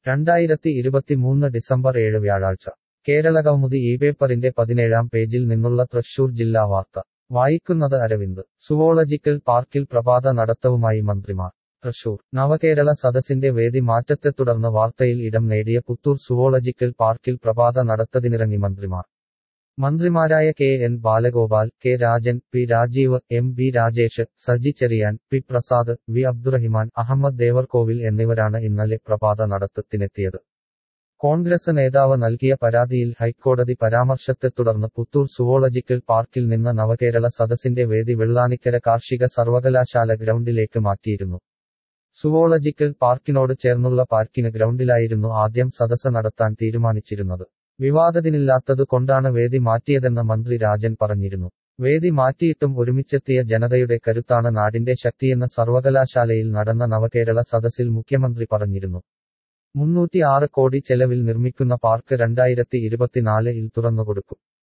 രണ്ടായിരത്തി ഇരുപത്തിമൂന്ന് ഡിസംബർ ഏഴ് വ്യാഴാഴ്ച കേരളകൗമുദി ഈ പേപ്പറിന്റെ പതിനേഴാം പേജിൽ നിന്നുള്ള തൃശൂർ ജില്ലാ വാർത്ത വായിക്കുന്നത് അരവിന്ദ് സുവോളജിക്കൽ പാർക്കിൽ പ്രഭാത നടത്തവുമായി മന്ത്രിമാർ തൃശൂർ നവകേരള സദസ്സിന്റെ വേദി മാറ്റത്തെ തുടർന്ന് വാർത്തയിൽ ഇടം നേടിയ പുത്തൂർ സുവോളജിക്കൽ പാർക്കിൽ പ്രഭാത നടത്തതിനിറങ്ങി മന്ത്രിമാർ മന്ത്രിമാരായ K N Balagopal K Rajan P Rajeev M B Rajesh Saji Cherian P Prasad V Abdurahiman Ahammed Devarkovil എന്നിവരാണ് ഇന്നലെ പ്രഭാത നടത്തത്തിനെത്തിയത് കോൺഗ്രസ് നേതാവ് നൽകിയ പരാതിയിൽ ഹൈക്കോടതി പരാമർശത്തെ തുടർന്ന് പുത്തൂർ സുവോളജിക്കൽ പാർക്കിൽ നിന്ന് നവകേരള സദസ്സിന്റെ വേദി വെള്ളാനിക്കര കാർഷിക സർവകലാശാല ഗ്രൗണ്ടിലേക്ക് മാറ്റിയിരുന്നു സുവോളജിക്കൽ പാർക്കിനോട് ചേർന്നുള്ള പാർക്കിന് ഗ്രൗണ്ടിലായിരുന്നു ആദ്യം സദസ്സ് നടത്താൻ തീരുമാനിച്ചിരുന്നത് വിവാദത്തിനില്ലാത്തതു കൊണ്ടാണ് വേദി മാറ്റിയതെന്ന് മന്ത്രി രാജൻ പറഞ്ഞിരുന്നു വേദി മാറ്റിയിട്ടും ഒരുമിച്ചെത്തിയ ജനതയുടെ കരുത്താണ് നാടിന്റെ ശക്തിയെന്ന് സർവകലാശാലയിൽ നടന്ന നവകേരള സദസ്സിൽ മുഖ്യമന്ത്രി പറഞ്ഞിരുന്നു മുന്നൂറ്റി ആറ് കോടി ചെലവിൽ നിർമ്മിക്കുന്ന പാർക്ക് രണ്ടായിരത്തി ഇരുപത്തിനാലിൽ തുറന്നുകൊടുക്കും